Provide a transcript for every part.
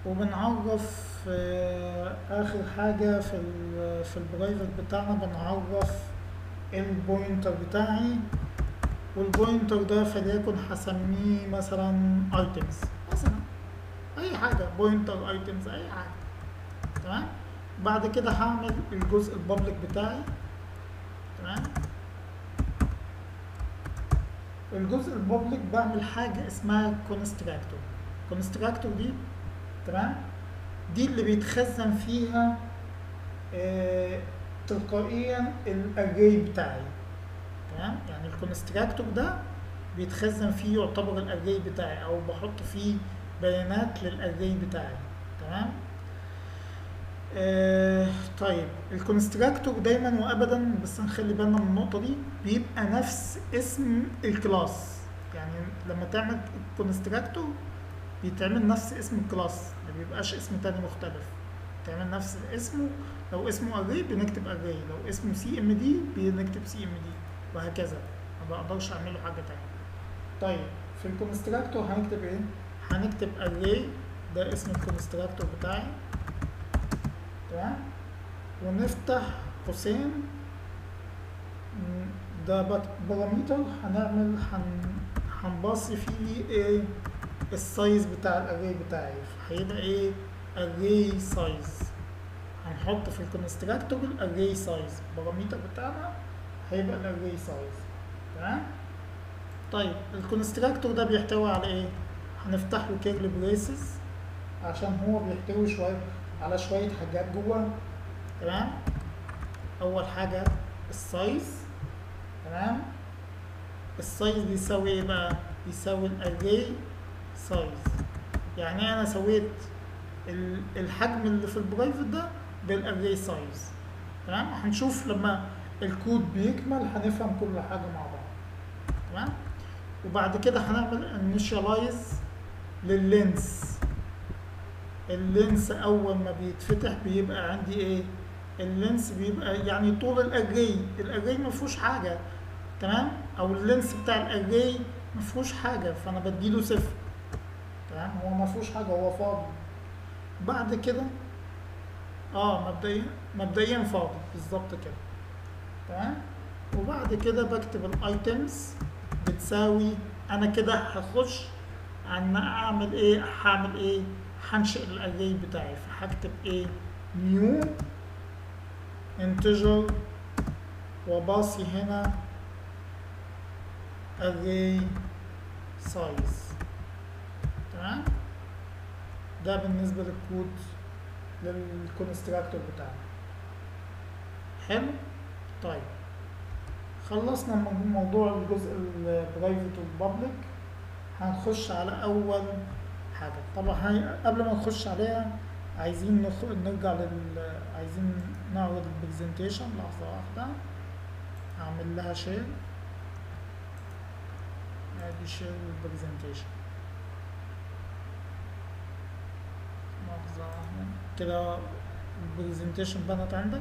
وبنعرف آه، اخر حاجة في ال في البرايفت بتاعنا بنعرف البوينتر بتاعي والبوينتر ده فليكن هسميه مثلا ايتمز مثلا اي حاجة بوينتر ايتمز اي حاجة تمام بعد كده هعمل الجزء البابليك بتاعي تمام الجزء البابليك بعمل حاجة اسمها كونستراكتور كونستراكتور دي تمام دي اللي بيتخزن فيها آه تلقائيا الاري بتاعي تمام يعني الكونستراكتور ده بيتخزن فيه يعتبر الاري بتاعي او بحط فيه بيانات للاري بتاعي تمام آه طيب الكونستراكتور دايما وابدا بس نخلي بالنا من النقطه دي بيبقى نفس اسم الكلاس يعني لما تعمل كونستراكتور بيتعمل نفس اسم الكلاس ما بيبقاش اسم تاني مختلف تعمل نفس اسمه لو اسمه اري بنكتب اري لو اسمه سي ام دي بنكتب سي ام دي وهكذا ما بقدرش اعمل له حاجه تانية طيب في الكونستراكتور هنكتب ايه هنكتب اري ده اسم الكونستراكتور بتاعي تمام ونفتح قوسين م، ده بارامتر هنعمل هن هنباصي فيه ايه السايز بتاع الاري بتاعي هيبقى ايه array size هنحط في الكونستراكتور الاري سايز البارامتر بتاعنا هيبقى الاري سايز تمام طيب الكونستراكتور ده بيحتوي على ايه هنفتح له كيرل بريسز عشان هو بيحتوي شويه على شويه حاجات جوه تمام اول حاجه السايز تمام السايز بيساوي ايه بقى بيساوي الاري سايز يعني انا سويت ال- الحجم اللي في البرايفت ده بالاري سايز تمام هنشوف لما الكود بيكمل هنفهم كل حاجه مع بعض تمام وبعد كده هنعمل انيشاليز لللينس اللينس اول ما بيتفتح بيبقى عندي ايه اللينس بيبقى يعني طول الاري الاري ما فيهوش حاجه تمام او اللينس بتاع الاري ما فيهوش حاجه فانا بديله صفر تمام هو ما فيهوش حاجه هو فاضي بعد كده اه مبدئيا مبدئيا فاضي بالظبط كده تمام وبعد كده بكتب الايتمز بتساوي انا كده هخش ان اعمل ايه هعمل ايه هنشئ الاري بتاعي فهكتب ايه نيو انتجر وباصي هنا array size تمام ده بالنسبة للكود للكونستراكتور بتاعنا حلو طيب خلصنا من موضوع الجزء البرايفت والبابليك هنخش على اول حاجة طبعا هي قبل ما نخش عليها عايزين نخ... نرجع لل عايزين نعرض البرزنتيشن لحظة واحدة هعمل لها شير ادي شير البرزنتيشن لحظة واحدة كده البرزنتيشن بنت عندك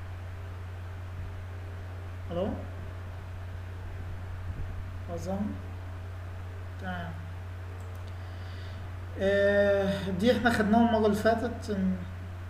الو اظن تمام آه، دي احنا خدناها المرة اللي فاتت إن-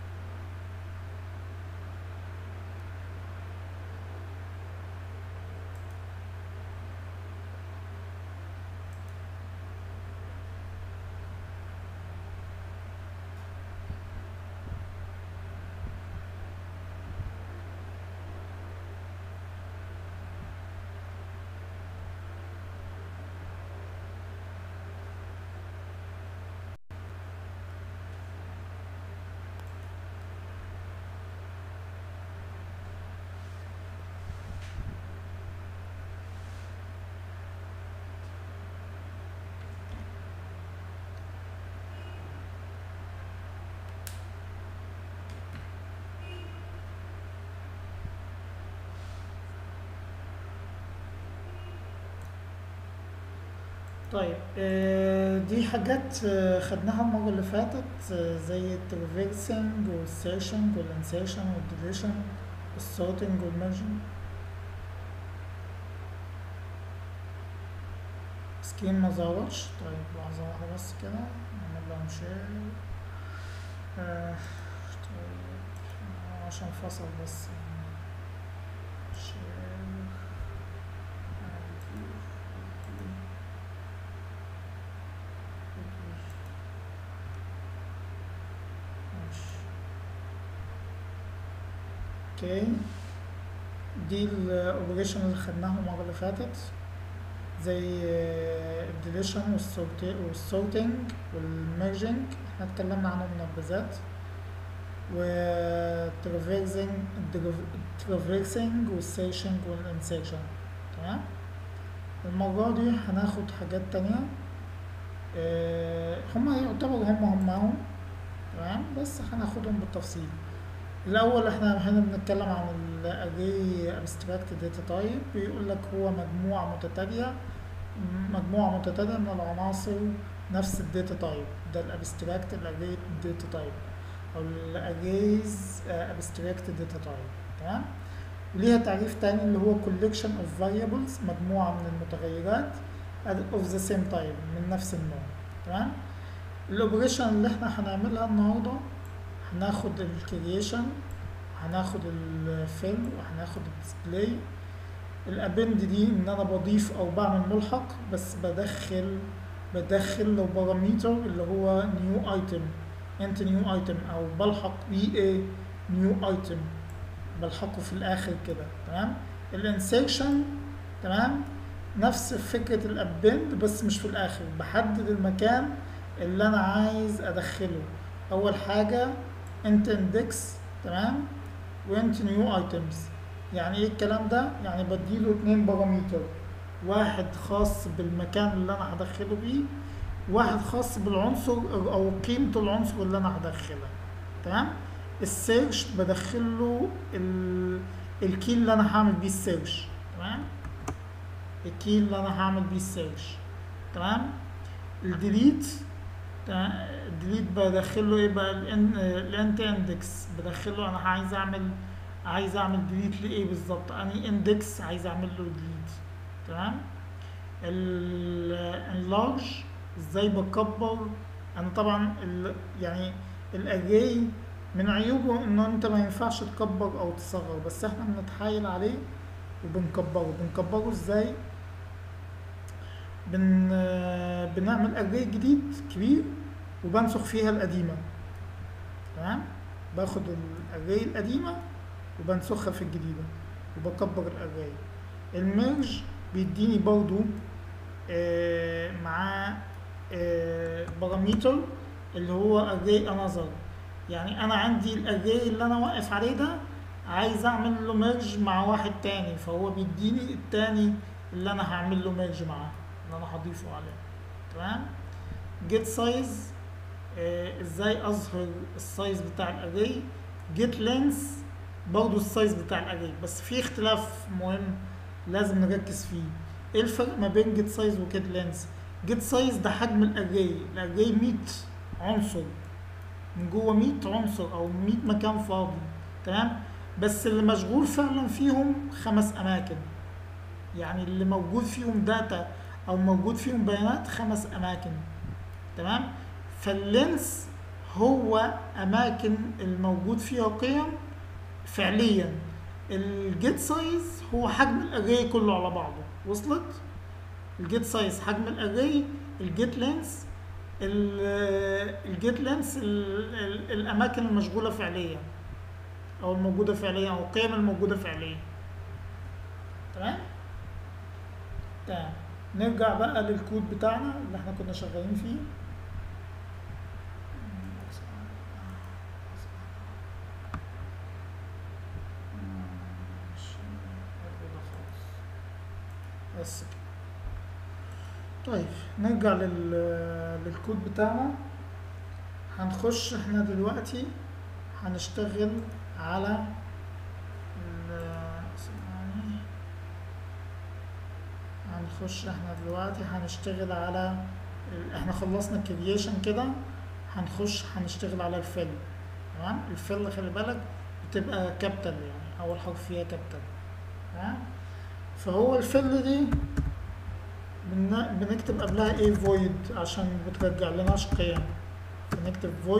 طيب آه، دي حاجات آه، خدناها المرة اللي فاتت آه، زي الترافيرسنج والسيرشنج والانسيرشن والديليشن والسورتنج والميرجنج سكرين ما ظهرتش طيب لحظة واحدة بس كده نعمل لها شير آه، طيب آه، عشان فصل بس share اوكي دي الاوبريشن اللي خدناها المره اللي فاتت زي الديليشن والسورتنج والميرجنج احنا اتكلمنا عنهم منبذات والترافيرسنج الترافيرسنج والسيرشنج والانسيرشن تمام المرة دي هناخد حاجات تانية اه هما يعتبروا هما هماهم تمام بس هناخدهم بالتفصيل الأول احنا هنا بنتكلم عن الأري abstract data type بيقول لك هو مجموعة متتالية مجموعة متتالية من العناصر نفس الداتا تايب ده الابستراكت الاري داتا تايب او الاريز abstract data type تمام وليها تعريف تاني اللي هو collection of variables مجموعة من المتغيرات of the same type من نفس النوع تمام الاوبريشن اللي احنا هنعملها النهارده هناخد الكرييشن هناخد الفيل وهناخد الديسبلاي الابند دي ان انا بضيف او بعمل ملحق بس بدخل بدخل لو باراميتر اللي هو نيو ايتم انت نيو ايتم او بلحق بيه ايه نيو ايتم بلحقه في الاخر كده تمام الانسيرشن تمام نفس فكرة الابند بس مش في الاخر بحدد المكان اللي انا عايز ادخله اول حاجة انت اندكس تمام وانت نيو ايتمز يعني ايه الكلام ده يعني بديله اتنين باراميتر واحد خاص بالمكان اللي انا هدخله بيه واحد خاص بالعنصر او قيمة العنصر اللي انا هدخلها تمام السيرش بدخله ال... الكي اللي انا هعمل بيه السيرش تمام الكي اللي انا هعمل بيه السيرش تمام الديليت الديليت بدخله ايه بقى الانت اندكس بدخله انا عايز اعمل عايز اعمل ديليت لايه بالظبط اني اندكس عايز اعمل له ديليت تمام اللارج ازاي بكبر انا طبعا ال يعني الاري من عيوبه ان انت ما ينفعش تكبر او تصغر بس احنا بنتحايل عليه وبنكبره بنكبره ازاي بن بنعمل اري جديد كبير وبنسخ فيها القديمة تمام باخد الاري القديمة وبنسخها في الجديدة وبكبر الاري الميرج بيديني برضو آه مع آه باراميتر اللي هو اري انذر يعني انا عندي الاري اللي انا واقف عليه ده عايز اعمل له ميرج مع واحد تاني فهو بيديني التاني اللي انا هعمل له ميرج معاه اللي انا هضيفه عليه تمام جيت سايز آه ازاي اظهر السايز بتاع الاري جيت لينس برضو السايز بتاع الاري بس في اختلاف مهم لازم نركز فيه ايه الفرق ما بين جيت سايز وجيت لينس جيت سايز ده حجم الاري الاري 100 عنصر من جوه 100 عنصر او 100 مكان فاضي تمام بس اللي مشغول فعلا فيهم خمس اماكن يعني اللي موجود فيهم داتا او موجود فيهم بيانات خمس اماكن تمام فاللينس هو اماكن الموجود فيها قيم فعليا الجيت سايز هو حجم الاري كله على بعضه وصلت الجيت سايز حجم الاري الجيت لينس الجيت لينس الاماكن المشغوله فعليا او الموجوده فعليا او القيم الموجوده فعليا تمام تمام نرجع بقى للكود بتاعنا اللي احنا كنا شغالين فيه بس طيب نرجع لل... للكود بتاعنا هنخش احنا دلوقتي هنشتغل على هنخش احنا دلوقتي هنشتغل على احنا خلصنا الكرييشن كده هنخش هنشتغل على الفيل تمام الفيل خلي بالك بتبقى كابيتال يعني اول حرف فيها كابيتال تمام فهو الفيل دي بنكتب قبلها ايه فويد عشان بترجع لناش قيم بنكتب فويد